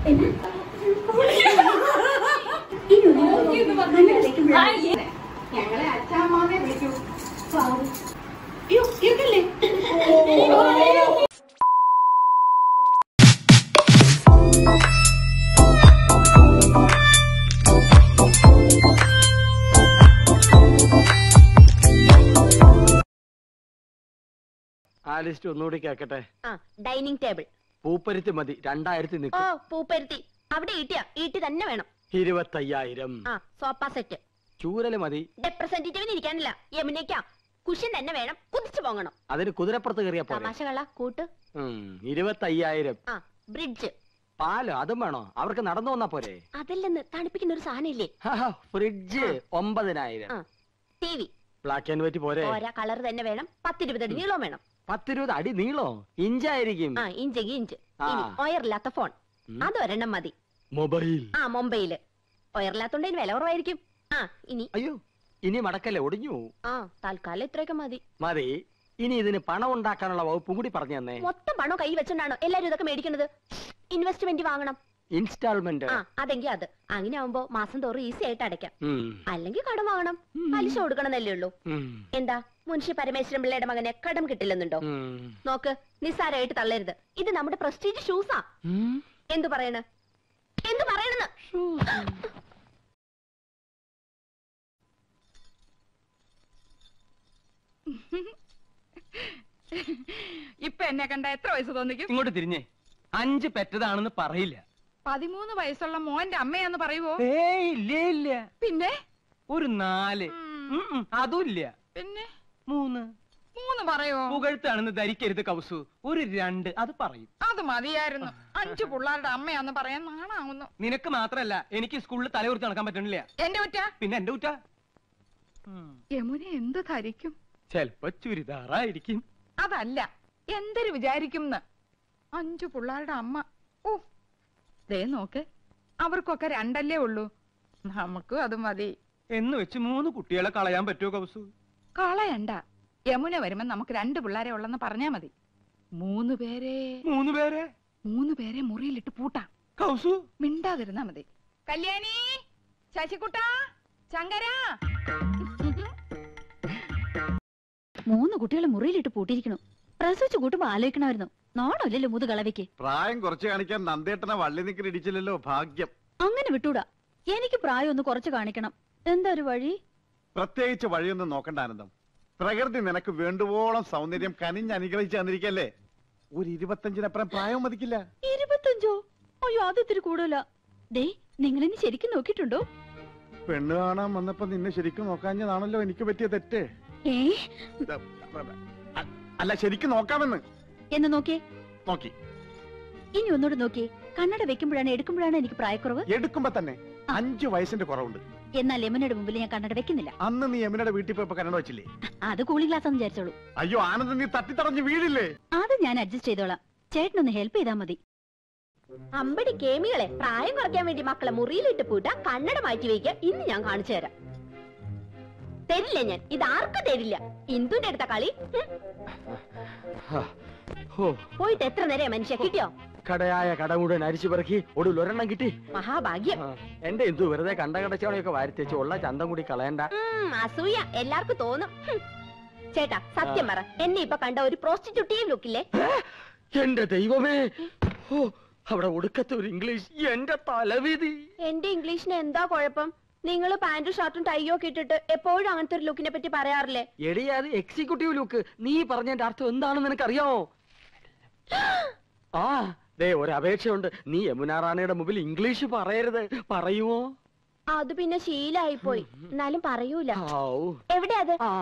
ഞങ്ങളെ അച്ഛാമാമെ വിളിക്കൂ അയ്യോ ഇരിക്കല്ലേ ആ ലിസ്റ്റ് ഒന്നുകൂടി കേക്കട്ടെ ആ ഡൈനിങ് ടേബിൾ പൂപ്പരുത്തി മതി രണ്ടായിരത്തി ഓ നിൽക്കും പൂപ്പരുത്തി അവിടെ ഈട്ടിയാ ഈട്ടി തന്നെ വേണം ഇരുപത്തയ്യായിരം ആ സോഫ സെറ്റ് ചൂരല് മതി റെപ്രസെന്റേറ്റീവിന് ഇരിക്കാനില്ല യമുനയ്ക്കാ കുഷൻ തന്നെ വേണം കുതിച്ചു പോകണം അതിന് കുതിരപ്പുറത്ത് കയറിയാ പോലെ തമാശ കള കൂട്ട് ഇരുപത്തയ്യായിരം ആ ബ്രിഡ്ജ് പാലോ അതും വേണോ അവർക്ക് നടന്നു വന്നാ പോരെ അതല്ലെന്ന് തണുപ്പിക്കുന്ന ഒരു സാധനം ഇല്ലേ ഫ്രിഡ്ജ് ഒമ്പതിനായിരം ആ T V black and white പോരെ ഓരോ കളർ തന്നെ വേണം പത്തിരുപത് അടി നീളവും വേണം പത്തിരുപത് അടി നീളോ ഇഞ്ചായിരിക്കും ആ ഇഞ്ചെങ്കി ഇഞ്ച് ആ. ഇനി ഒയറില്ലാത്ത ഫോൺ ഉം. അതൊരെണ്ണം മതി മൊബൈൽ ആ മുംബൈയില് ഒയറില്ലാത്തോണ്ട് ഇതിന് വില കുറവായിരിക്കും ആ ഇനി അയ്യോ ഇനി മടക്കല്ലേ ഒടിഞ്ഞു പോവും. ആ തൽക്കാലം ഇത്രയൊക്കെ മതി മതി ഇനി ഇതിന് പണം ഉണ്ടാക്കാനുള്ള വകുപ്പും കൂടി പറഞ്ഞു തന്നെ മൊത്തം പണം കൈ വെച്ചോണ്ടാണോ എല്ലാരും ഇതൊക്കെ മേടിക്കുന്നത് ഇൻവെസ്റ്റ്മെന്റ് വാങ്ങണം ഇൻസ്റ്റാൾമെന്റ് ആ അതെങ്കി അത് അങ്ങനെ ആവുമ്പോ മാസം തോറും ഈസി ആയിട്ട് അടയ്ക്കാം ഉം, അല്ലെങ്കിൽ കടം വാങ്ങണം പലിശ കൊടുക്കണമെന്നല്ലേ ഉള്ളൂ ഉം, എന്താ മുൻഷി പരമേശ്വരൻ പിള്ളയുടെ മകനെ കടം കിട്ടില്ലെന്നുണ്ടോ ഉം. നോക്ക് നിസ്സാരമായിട്ട് തള്ളരുത് ഇത് നമ്മുടെ പ്രസ്റ്റീജ് ഷൂസാ ഉം. എന്തു പറയണ് എന്തു പറയണെന്ന് ഇപ്പൊ എന്നെ കണ്ട എത്ര വയസ്സ് തോന്നിക്കും ഇങ്ങോട്ട് തിരിഞ്ഞേ അഞ്ച് പെറ്റതാണെന്ന് പറയില്ല പതിമൂന്ന് വയസ്സുള്ള മോന്റെ അമ്മയാന്ന് പറയുവോ ഏയ് ഇല്ല ഇല്ല പിന്നെ ഒരു നാല് ഉം, ഉം, ഉം, അതും ഇല്ല പിന്നെ മൂന്ന് മൂന്ന് പറയോ പുകഴ്ത്താണെന്ന് ധരിക്കരുത് കൗസു ഒരു രണ്ട് അത് പറയും അത് മതിയായിരുന്നു അഞ്ചു പിള്ളേരുടെ അമ്മയാന്ന് പറയാൻ നാണാവുന്നു നിനക്ക് മാത്രല്ല എനിക്ക് സ്കൂളിൽ തലകുറിച്ച് നടക്കാൻ പറ്റണില്ല എന്റെ കുറ്റ പിന്നെ എന്റെ കുറ്റ യമുന എന്ത് ധരിക്കും ചെലപ്പോ ചുരിദാറായിരിക്കും അതല്ല എന്തൊരു വിചാരിക്കും അഞ്ചു പിള്ളേരുടെ അമ്മ ഓ ദേ നോക്ക് അവർക്കൊക്കെ രണ്ടല്ലേ ഉള്ളൂ നമുക്കും അത് മതി എന്ന് വെച്ച് മൂന്ന് കുട്ടികളെ കളയാൻ പറ്റുമോ കൗസു കളയണ്ട യമുന വരുമ്പോ നമുക്ക് രണ്ട് പിള്ളേരെ ഉള്ളെന്ന് പറഞ്ഞാ മതി മൂന്ന് പേരെ മൂന്ന് പേരെ മൂന്ന് പേരെ മുറിയിലിട്ട് പൂട്ടാം കൗസു മിണ്ടാതിരുന്നാ മതി കല്യാണി ശശികുട്ട ശങ്കര മൂന്ന് കുട്ടികളെ മുറിയിലിട്ട് പൂട്ടിയിരിക്കണു പ്രസവിച്ചു കൂട്ടുമ്പോ ആലോചിക്കണമായിരുന്നു നാണല്ലോ മുതു കളവയ്ക്ക് പ്രായം കുറച്ച് കാണിക്കാൻ നന്ദേട്ടനെ വള്ളി നിക്കൽ ഇടിച്ചില്ലല്ലോ ഭാഗ്യം അങ്ങനെ വിട്ടൂടാ എനിക്ക് പ്രായം ഒന്ന് കുറച്ച് കാണിക്കണം എന്താ ഒരു വഴി പ്രത്യേകിച്ച് വഴിയൊന്നും നോക്കണ്ട ആനന്ദം പ്രകൃതി നിനക്ക് വേണ്ടുവോളം സൗന്ദര്യം കനിഞ്ഞ് അനുഗ്രഹിച്ച് തന്നിരിക്കല്ലേ ഒരു ഇരുപത്തഞ്ചിനപ്പുറം പ്രായം മതിക്കില്ല ഇരുപത്തഞ്ചോ അയ്യോ അത് ഇത്തിരി കൂടുതലാ ദേ നിങ്ങളിനി ശരിക്കും നോക്കിയിട്ടുണ്ടോ പെണ്ണ് കാണാൻ വന്നപ്പോ നിന്നെ ശരിക്കും നോക്കാഞ്ഞതാണല്ലോ എനിക്ക് പറ്റിയ തെറ്റ് ഏ അ- അല്ല ശരിക്കും നോക്കാമെന്ന് എന്ന് നോക്കിയേ നോക്കി ഇനി ഒന്നുകൂടെ നോക്കിയേ കണ്ണട വെക്കുമ്പോഴാണ് എടുക്കുമ്പോഴാണ് എനിക്ക് പ്രായക്കുറവ് എടുക്കുമ്പോ തന്നെ അഞ്ചു വയസ്സിന്റെ കുറവുണ്ട് എന്നാൽ ലെമനയുടെ മുമ്പിൽ ഞാൻ കണ്ണട വെക്കുന്നില്ല അന്ന് നീ യമുനയുടെ വീട്ടിൽ പോയപ്പോ കന്നഡ വെച്ചില്ലേ അത് കൂളിംഗ് ഗ്ലാസ് എന്ന് വിചാരിച്ചോളൂ അയ്യോ ആനന്ദം നീ തട്ടിത്തടഞ്ഞ് വീഴില്ലേ അത് ഞാൻ അഡ്ജസ്റ്റ് ചെയ്തോളാം ചേട്ടനൊന്ന് ഹെൽപ്പ് ചെയ്താൽ മതി അമ്പടി കേമികളെ പ്രായം കുറയ്ക്കാൻ വേണ്ടി മക്കളെ മുറിയിലിട്ട് പൂട്ട കണ്ണട മാറ്റി വയ്ക്കുക ഇന്ന് ഞാൻ കാണിച്ചു തരാം തരില്ല ഞാൻ ഇത് ആർക്കും തരില്ല ഇന്ദുന്റെ അടുത്ത കളി ഉം. ഹോ, പോയിട്ട് എത്ര നേരം മനുഷ്യ കിട്ടിയോ കടയായ കട മുഴുവൻ അരിച്ചു പെറുക്കി ഒടുവിൽ ഒരെണ്ണം കിട്ടി മഹാഭാഗ്യം ആ, എന്റെ എന്തു വെറുതെ കണ്ട കടച്ചവണയൊക്കെ വാരിത്തേച്ച് ഉള്ള ചന്തം കൂടി കളയണ്ട ഉം, അസൂയ എല്ലാവർക്കും തോന്നും ഹും. ചേട്ടാ സത്യം പറ എന്നെ ഇപ്പൊ കണ്ട ഒരു പ്രോസ്റ്റിറ്റ്യൂട്ടീവ് ലുക്കില്ലേ എന്റെ ദൈവമേ ഓ അവിടെ ഒടുക്കത്തെ ഒരു ഇംഗ്ലീഷ് എന്റെ തലവിധി എന്റെ ഇംഗ്ലീഷിന് എന്താ കുഴപ്പം നിങ്ങൾ പാന്റും ഷർട്ടും ടൈയോ ഒക്കെ ഇട്ടിട്ട് എപ്പോഴും അങ്ങനത്തെ ഒരു ലുക്കിനെ പറ്റി പറയാറില്ലേ എടി അത് എക്സിക്യൂട്ടീവ് ലുക്ക് നീ പറഞ്ഞതിന്റെ അർത്ഥം എന്താണെന്ന് നിനക്കറിയാമോ ആ ദേ ഒരു അപേക്ഷയുണ്ട് നീ യമുന റാണിയുടെ മുമ്പിൽ ഇംഗ്ലീഷ് പറയരുത് പറയുമോ അത് പിന്നെ ശീലായി പോയി എന്നാലും പറയൂല ഔ. എവിടെ അത് ആ.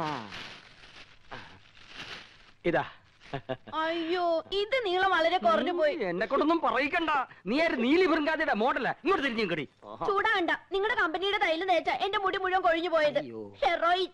ഇതാ അയ്യോ ഇത് നീളം വളരെ കുറഞ്ഞു പോയി എന്നെ കൊണ്ടൊന്നും പറയിക്കണ്ട നീ ആര് നീലി ബൃങ്കാതിയുടെ മോഡല ഇങ്ങോട്ട് തിരിഞ്ഞു കടി ചൂടാകണ്ട നിങ്ങളുടെ കമ്പനിയുടെ തൈല് തേച്ച എന്റെ മുടി മുഴുവൻ കൊഴിഞ്ഞു പോയത് അയ്യോ. ഹെറോയിൻ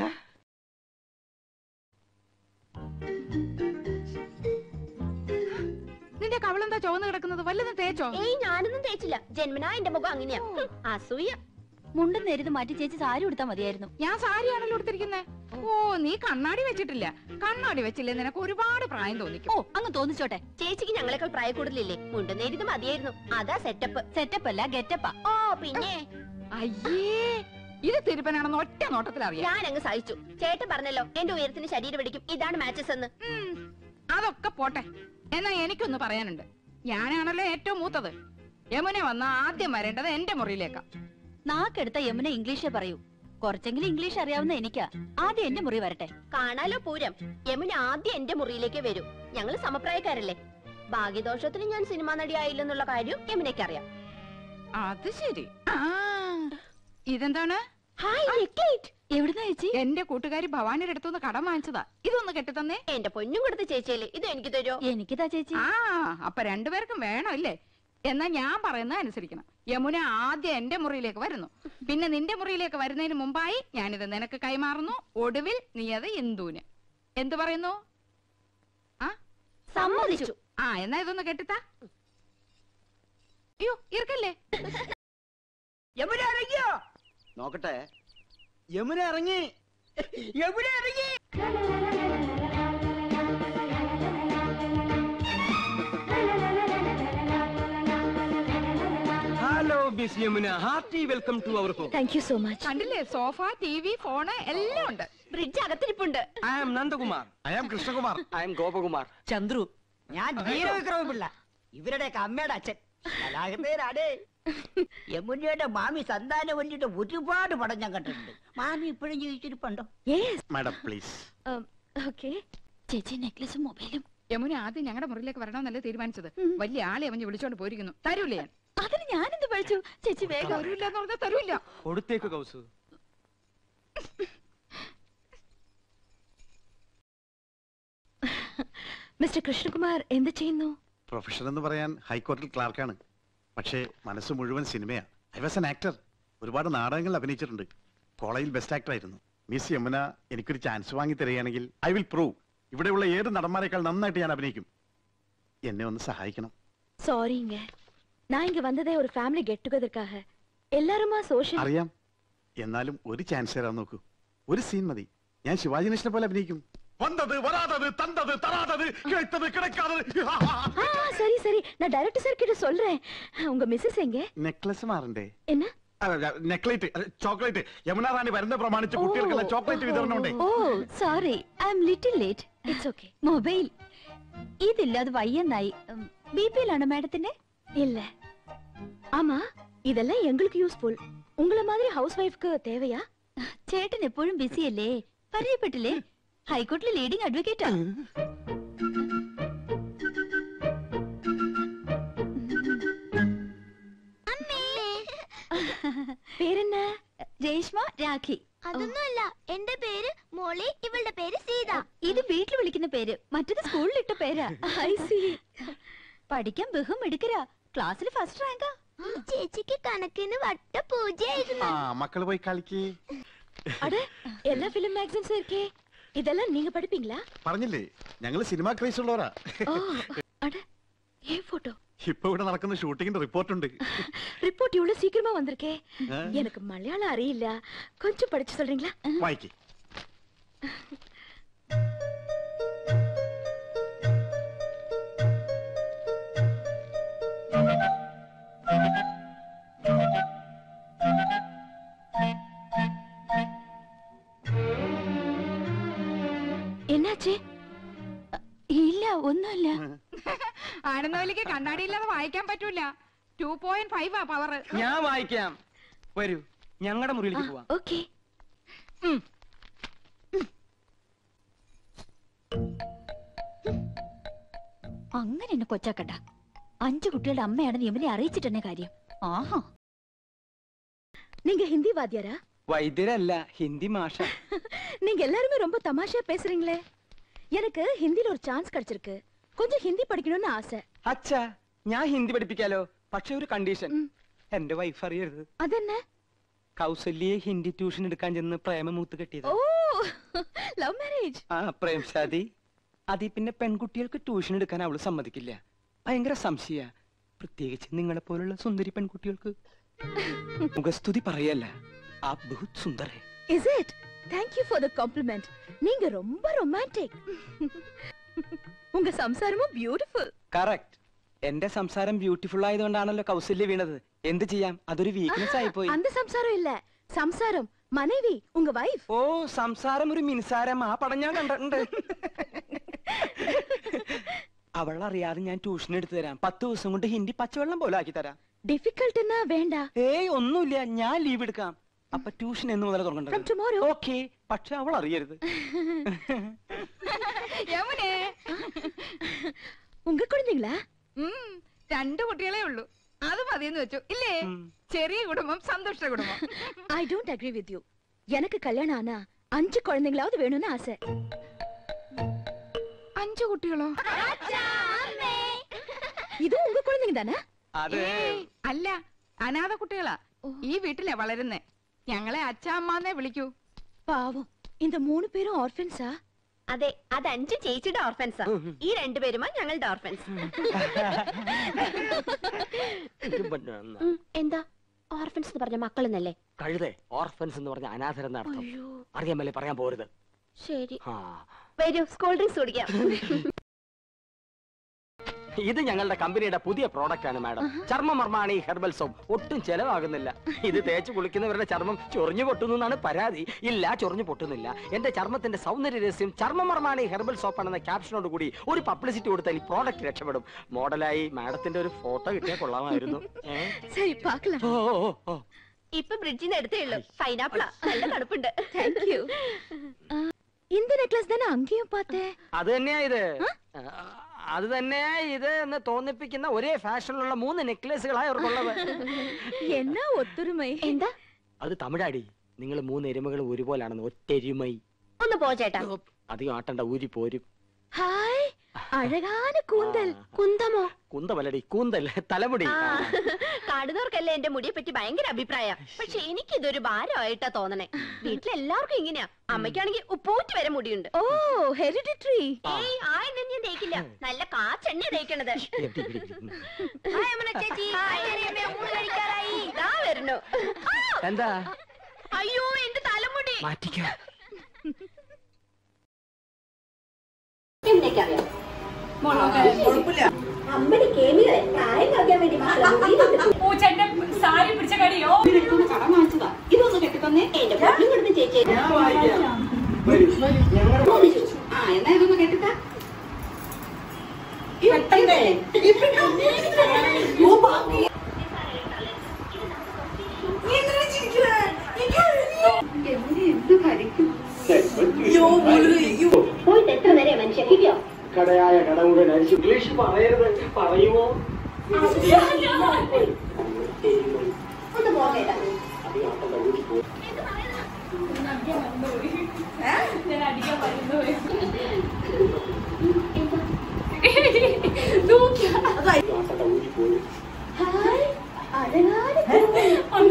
നിന്റെ കവളെന്താ ചുവന്ന് കിടക്കുന്നത് വല്ലതും തേച്ചോ ഏയ് ഞാനൊന്നും തേച്ചില്ല ജന്മനാ എന്റെ മുഖം അങ്ങനെയാ ഹും, അസൂയ മുണ്ടും നേരിത് മാറ്റി ചേച്ചി സാരി ഉടുത്താൽ മതിയായിരുന്നു ഞാൻ സാരിയാണല്ലോ എടുത്തിരിക്കുന്നേ ഓ നീ കണ്ണാടി വെച്ചിട്ടില്ല കണ്ണാടി വെച്ചില്ലേ നിനക്ക് ഒരുപാട് പ്രായം തോന്നിക്കും ഓ അങ്ങ് തോന്നിച്ചോട്ടെ ചേച്ചിക്ക് ഞങ്ങളെക്കാൾ പ്രായ കൂടുതലില്ലേ മുണ്ടുന്നേരിത് മതിയായിരുന്നു അതാ സെറ്റപ്പ് സെറ്റപ്പ് അല്ല ഗെറ്റപ്പാ ഓ പിന്നെ അയ്യേ ഇത് തിരുപ്പനാണെന്ന് ഒറ്റ നോട്ടത്തിൽ അറിയാം ഞാൻ അങ്ങ് സഹിച്ചു ചേട്ടൻ പറഞ്ഞല്ലോ എന്റെ ഉയരത്തിന് ശരീരം പിടിക്കും ഇതാണ് മാച്ചസ് എന്ന് ഉം, അതൊക്കെ പോട്ടെ എന്നാ എനിക്കൊന്ന് പറയാനുണ്ട് ഞാനാണല്ലോ ഏറ്റവും മൂത്തത് യമുന വന്ന ആദ്യം വരേണ്ടത് എന്റെ മുറിയിലേക്കാ നാക്കെടുത്ത യമുന ഇംഗ്ലീഷേ പറയൂ കുറച്ചെങ്കിലും ഇംഗ്ലീഷ് അറിയാവുന്ന എനിക്കാ ആദ്യം എന്റെ മുറി വരട്ടെ കാണാലോ പൂരം യമുന ആദ്യം എന്റെ മുറിയിലേക്ക് വരൂ ഞങ്ങൾ സമപ്രായക്കാരല്ലേ ഭാഗ്യദോഷത്തിന് ഞാൻ സിനിമാ നടിയായില്ലെന്നുള്ള കാര്യം യമുനയ്ക്ക് അറിയാം അത് ശരി ആ ഇതെന്താണ് ഹായ് നെക്ലേറ്റ് എവിടുന്നാ ചേച്ചി എന്റെ കൂട്ടുകാരി ഭവാനിയുടെ അടുത്തുനിന്ന് കടം വാങ്ങിച്ചതാ ഇതൊന്ന് കെട്ടിത്തന്നേ എന്റെ പൊന്നും കൊടുത്ത ചേച്ചിയല്ലേ ഇത് എനിക്ക് തരുമോ എനിക്കിതാ ചേച്ചി ആ അപ്പൊ രണ്ടുപേർക്കും വേണം അല്ലേ എന്നാ ഞാൻ പറയുന്നത് അനുസരിക്കണം യമുന ആദ്യം എന്റെ മുറിയിലേക്ക് വരുന്നു പിന്നെ നിന്റെ മുറിയിലേക്ക് വരുന്നതിന് മുമ്പായി ഞാനിത് നിനക്ക് കൈമാറുന്നു ഒടുവിൽ നീ അത് ഇന്ദുവിന് എന്തു പറയുന്നു ആ സമ്മതിച്ചു ആ എന്നാ ഇതൊന്ന് കെട്ടിത്താ അയ്യോ ഇറക്കല്ലേ യമുന ഇറങ്ങിയോ നോക്കട്ടെ യമുന ഇറങ്ങി യമുന ഇറങ്ങി hello miss Yamuna hearty welcome to our home thank you so much കണ്ടില്ലേ സോഫ ടി വി ഫോണ് എല്ലാം ഉണ്ട് ബ്രിഡ്ജ് അകത്തിരിപ്പുണ്ട് I am Nandakumar I am Krishnakumar I am Gopakumar Chandru ഞാൻ വീരവിക്രമ പിള്ള ഇവരുടെയൊക്കെ അമ്മയുടെ അച്ഛൻ കലാകൃതേരാടേ യമുനയുടെ മാമി സന്താനം വേണ്ടിട്ട് ഒരുപാട് പടം ഞാൻ കണ്ടിട്ടുണ്ട് മാമി ഇപ്പോഴും ജീവിച്ചിരിപ്പുണ്ടോ മാഡം പ്ലീസ് ഓക്കെ ചേച്ചി നെക്ലസും മൊബൈലും യമുന ആദ്യം ഞങ്ങളുടെ മുറിയിലേക്ക് വരണമെന്നല്ലേ തീരുമാനിച്ചത് വലിയ ആളെ അവൻ വിളിച്ചോണ്ട് പോയിരിക്കുന്നു തരൂലേ ഞാൻ അതിന് ഞാനെന്ത് പഴിച്ചു ചേച്ചി വേഗം തരൂല്ല എന്ന് പറഞ്ഞാൽ തരൂല്ല കൊടുത്തേക്ക് കൗസു മിസ്റ്റർ കൃഷ്ണകുമാർ എന്ത് ചെയ്യുന്നു പ്രൊഫഷൻ എന്ന് പറയാൻ ഹൈക്കോടതിയിൽ ക്ലാർക്കാണ് പക്ഷേ മനസ്സ് മുഴുവൻ സിനിമയാ ഐ വാസ് എൻ ആക്ടർ ഒരുപാട് നാടകങ്ങൾ അഭിനയിച്ചിട്ടുണ്ട് കോളേജിൽ ബെസ്റ്റ് ആക്ടർ ആയിരുന്നു മിസ് യമുന എനിക്കൊരു ചാൻസ് വാങ്ങി തരികയാണെങ്കിൽ ഐ വിൽ പ്രൂവ് ഇവിടെയുള്ള ഏത് നടന്മാരെക്കാൾ നന്നായിട്ട് ഞാൻ അഭിനയിക്കും എന്നെ ഒന്ന് സഹായിക്കണം சாரிங்க நான் இங்க வந்ததே ஒரு ஃபேமிலி கெட் டுகெதற்காக எல்லாருமா சோஷியல் അറിയാം എന്നാലും ഒരു ചാൻസ് തരാൻ നോക്കൂ ഒരു സീൻ മതി ഞാൻ ശിവാജി ഗണേശനെ പോലെ അഭിനയിക്കും വന്നത് വരാതത് തന്തത് തരാതത് കിഴത്തത് കിടക്കാതത് ஆ சரி சரி நான் டைரக்டர் சார் கிட்ட சொல்றேன் உங்க மிஸ்ஸஸ் எங்க നെക്ലസ് മാറണ്ടേ என்ன നെക്ലേറ്റ് ചോക്ലേറ്റ് യമുന റാണി വരുന്ന പ്രമാണിച്ച് കുട്ടികൾക്കുള്ള ചോക്ലേറ്റ് വിതരണം ഉണ്ടേ oh sorry I am little late it's okay mobile ഇതില്ലാതെ വയ്യെന്നായി ബി പി യിലാണോ മാഡത്തിന്റെ இல்ல ஆமா இதெல்லாம் எங்களுக்கு யூஸ்ஃபுல் உங்கள மாதிரி ஹவுஸ் ஒய்ஃப்க்கு தேவையா ചേട്ടൻ എപ്പോഴും ബിസി അല്ലേ പരിചയപ്പെട്ടില്ലേ ഹൈക്കോടതിയിലെ ലീഡിംഗ് അഡ്വക്കേറ്റാ പേരെന്ന രേഷ്മ രാഖി അതൊന്നുമല്ല എന്റെ പേര് മോളി ഇവളുടെ പേര് സീത ഇത് വീട്ടിൽ വിളിക്കുന്ന പേര് മറ്റത് സ്കൂളിൽ ഇട്ട പേരാ ഐ സി പഠിക്കാൻ ബഹും എടുക്കരാ ക്ലാസ്സിൽ ഫസ്റ്റ് റാങ്കാ ഈ ചേച്ചിക്ക് കണക്കിന് വട്ട പൂജയായിരുന്നു ആ മക്കള് പോയി കളിക്ക് அட எல்லா ஃபிலிம் மேகசின்ஸும் இருக்கே இதெல்லாம் நீங்க படிப்பீங்களா പറഞ്ഞില്ലേ ഞങ്ങള് സിനിമ ക്രൈസ് ഉള്ളവരാ ஓ அட ஏன் போட்டோ ഇപ്പൊ ഇവിടെ നടക്കുന്ന ഷൂട്ടിങ്ങിന്റെ റിപ്പോർട്ട് ഉണ്ട് ரிப்போர்ட் இவ்வளவு சீக்கிரமா வந்திருக்கே ஆ. எனக்கு மலையாளம் அறியிല്ല கொஞ்சம் படிச்சு சொல்றீங்களா വായിക്ക് என்னாச்சு ഇല്ല ഒന്നുമില്ല ആനന്ദവല്ലിക്ക് കണ്ണാടി ഇല്ലാതെ വായിക്കാൻ പറ്റൂല ടു പോയിന്റ് ഫൈവ് ആ പവർ ഞാൻ വായിക്കാം വരൂ ഞങ്ങളുടെ മുറിയിലേക്ക് പോവാം ஓகே അങ്ങനെ എന്നെ കൊച്ചാക്കണ്ട അഞ്ചു കുട്ടികളുടെ അമ്മയാണെന്ന് ഇവനെ അറിയിച്ചിട്ടെന്നെ കാര്യം ആഹാ நீங்க ஹிந்தி வாத்தியாரா വൈദ്യരല്ല ഹിന്ദി മാഷ நீங்க எல்லாருமே ரொம்ப தமாஷா பேசுறீங்களே எனக்கு ஹிந்தில ஒரு சான்ஸ் கிடைச்சிருக்கு கொஞ்சம் ஹிந்தி படிக்கணும்னு ஆசை അച്ഛാ ഞാൻ ഹിന്ദി പഠിപ്പിക്കാലോ പക്ഷെ ഒരു കണ്ടീഷൻ ഉം. എന്റെ വൈഫ് അറിയരുത് அதென்ன കൗസല്യെ ഹിന്ദി ട്യൂഷൻ എടുക്കാൻ ചെന്ന് പ്രേമമൂത്ത് കെട്ടിയത് ஓ லவ் மேரேஜ் ആ പ്രേംശാദി അതി പിന്നെ പെൺകുട്ടികൾക്ക് ട്യൂഷൻ എടുക്കാൻ അവള് സമ്മതിക്കില്ല ഭയങ്കര സംശയ പ്രത്യേകിച്ച് നിങ്ങളെ പോലുള്ള സുന്ദരി പെൺകുട്ടികൾക്ക് മുഖസ്തുതി പറയല്ല ആ ബഹുത് സുന്ദർ ഹെ is it thank you for the compliment நீங்க ரொம்ப ரொமான்டிக் உங்க சம்சாரமும் பியூட்டிஃபுல் കറക്റ്റ് എന്റെ സംസാരം ബ്യൂട്ടിഫുൾ ആയതുകൊണ്ടാണല്ലോ കൗസല്യ വീണത് എന്ത് ചെയ്യാം അതൊരു വീക്ക്നെസ് ആയിപ്പോയി அந்த சம்சாரம் இல்ல சம்சாரம் மனைவி உங்க வைஃப் ഓ സംസാരം ഒരു മിനിസാരം ആ പടം ഞാൻ കണ്ടിട്ടുണ്ട് അവൾ അറിയാതെ ഞാൻ ട്യൂഷൻ എടുത്തു തരാം പത്ത് ദിവസം കൊണ്ട് ഹിന്ദി പച്ചവെള്ളം പോലെ ആക്കി തരാം டிஃபிகல்ட்னா வேண்டாம் ഏയ് ഒന്നുമില്ല ഞാൻ ലീവ് എടുക്കാം അപ്പൊ ട്യൂഷൻ എന്ന് മുതൽ From തുടങ്ങേണ്ടത് tomorrow. ഓക്കെ പക്ഷെ അവൾ അറിയരുത് യമുനെ உங்க குழந்தைங்களா ഉം, രണ്ട് കുട്ടികളെ ഉള്ളൂ അത് മതിയെന്ന് വെച്ചു ഇല്ലേ ചെറിയ കുടുംബം സന്തുഷ്ട കുടുംബം I don't agree with you எனக்கு கல்யாணம் ஆனா அஞ்சு குழந்தைங்களாவது வேணும்னு ஆசை അഞ്ചു കുട്ടികളോ இது உங்க குழந்தைங்க தானே അത് ഏയ്, അല്ല അനാഥ കുട്ടികളാ ഈ വീട്ടിലെ വളരുന്നേ ഞങ്ങളെ അച്ഛാമ്മന്നേ വിളിക്കൂ பாவம் இந்த മൂന്ന് പേരും ഓർഫൻസാ അതെ അത് അഞ്ച് ചേച്ചിയുടെ ഓർഫൻസാ ഈ രണ്ടുപേരുമാ ഞങ്ങളുടെ ഓർഫൻസ് എന്താ ഓർഫൻസ് എന്ന് പറഞ്ഞ മക്കളെന്നല്ലേ കഴുതേ ഓർഫൻസ് എന്ന് പറഞ്ഞ അനാഥരെന്ന അർത്ഥം അറിയാമല്ലേ പറയാൻ പോരുത് ശരി ആ വരൂ സ്കൂൾ ഡ്രിങ്ക്സ് കുടിക്കാം ഇത് ഞങ്ങളുടെ കമ്പനിയുടെ പുതിയ പ്രോഡക്റ്റ് ആണ് മാഡം ചർമ്മമർമാണി ഹെർബൽ സോപ്പ് ഒട്ടും ചെലവാകുന്നില്ല ഇത് തേച്ച് കുളിക്കുന്നവരുടെ ചർമ്മം ചൊറിഞ്ഞു പൊട്ടുന്നു എന്നാണ് പരാതി ഇല്ല ചൊറിഞ്ഞു പൊട്ടുന്നില്ല എന്റെ ചർമ്മത്തിന്റെ സൗന്ദര്യ രഹസ്യം ചർമ്മമർമാണി ഹെർബൽ സോപ്പ് ആണെന്ന ക്യാപ്ഷനോട് കൂടി ഒരു പബ്ലിസിറ്റി കൊടുത്താൽ ഈ പ്രോഡക്റ്റ് രക്ഷപ്പെടും മോഡലായി മാഡത്തിന്റെ ഒരു ഫോട്ടോ കിട്ടിയാൽ കൊള്ളാമായിരുന്നു ഏ? சரி பார்க்கலாம் ഓ, ഓ, ഓ. ഇപ്പൊ ബ്രിഡ്ജിൽ നിന്ന് എടുത്തേ ഉള്ളൂ പൈനാപ്പിളാ നല്ല തണുപ്പുണ്ട് தேங்க் யூ இந்த நெக்லஸ் தானே அங்கேயும் பார்த்தேன் അത് തന്നെയാ ഇത് ആ, അത് തന്നെയാ ഇത് എന്ന് തോന്നിപ്പിക്കുന്ന ഒരേ ഫാഷനിലുള്ള മൂന്ന് നെക്ലേസുകളായി അവർക്കുള്ളത് என்ன ஒத்துரிமை എന്താ അത് തമിഴാടി നിങ്ങൾ മൂന്ന് എരുമകൾ ഒരുപോലാണെന്ന് ഒറ്റ എരുമൈ ഒന്ന് പോ ചേട്ടാ അധികം ആട്ടണ്ട ഊരി പോരും ஹாய் அழகான கூந்தல் കുന്തമോ കുന്തമല്ലടി കൂന്തൽ തലമുടി ആ, കാണുന്നവർക്കല്ലേ എന്റെ മുടിയെ പറ്റി ഭയങ്കര അഭിപ്രായം പക്ഷെ എനിക്കിതൊരു ഭാരമായിട്ടാ തോന്നണേ വീട്ടിലെല്ലാവർക്കും ഇങ്ങനെയാ അമ്മയ്ക്കാണെങ്കിൽ ഉപ്പൂറ്റ് വരെ മുടിയുണ്ട് ஓ ஹெரிடிட்ரி ഏയ് ആ എണ്ണ ഞാൻ തേക്കില്ല നല്ല കാച്ചെണ്ണ തേക്കണത് ഹായ് അമ്മ ചേച്ചി ഹായ് ചെറിയമ്മേ, ഊണ് കഴിക്കാറായി ഇതാ വരുന്നു ആ, എന്താ അയ്യോ എന്റെ തലമുടി മാറ്റിക്കോ എന്നേക്കറിയാം അമ്മയുടെ കേമികളെ പ്രായം കളിക്കാൻ വേണ്ടി മക്കളെ മുറിയിലിട്ട് പൂച്ചന്റെ സാരി പിടിച്ച കടിയോ കടം വാങ്ങിച്ചതാ ഇതൊന്ന് കെട്ടിത്തന്നേ എന്റെ പൊന്നും കൊടുത്ത് ചേച്ചി ആ എന്നാ ഇതൊന്ന് കെട്ടിത്താ പെട്ടെന്നേ ഓ, ബാക്കി. നീ എന്തിനാ ചിരിക്കുന്നെ? എന്നെ എന്ത് ഭരിക്കും യോ, മുഴുവൻ, യോ. പോയിട്ട് എത്ര നേരം മനുഷ്യ കിട്ടിയോ കടയായ കടവുകൾ അരിച്ചു ഇംഗ്ലീഷ് പറയരുത് പറയുമോ ഒന്ന് പോകേട്ടാ ഞാൻ അടിക്കാൻ വരുന്നു ഹായ് അഴകാന കൂന്തൽ.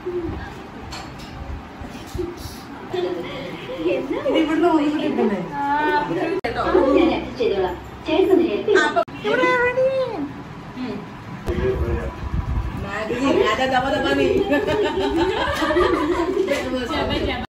എന്നാ ഇത് ഇവിടുന്ന് ഇവിടെ ഇട്ടേ അത് ഞാൻ adjust ചെയ്തോളാം ചേട്ടന് help Ada dapat apa nih?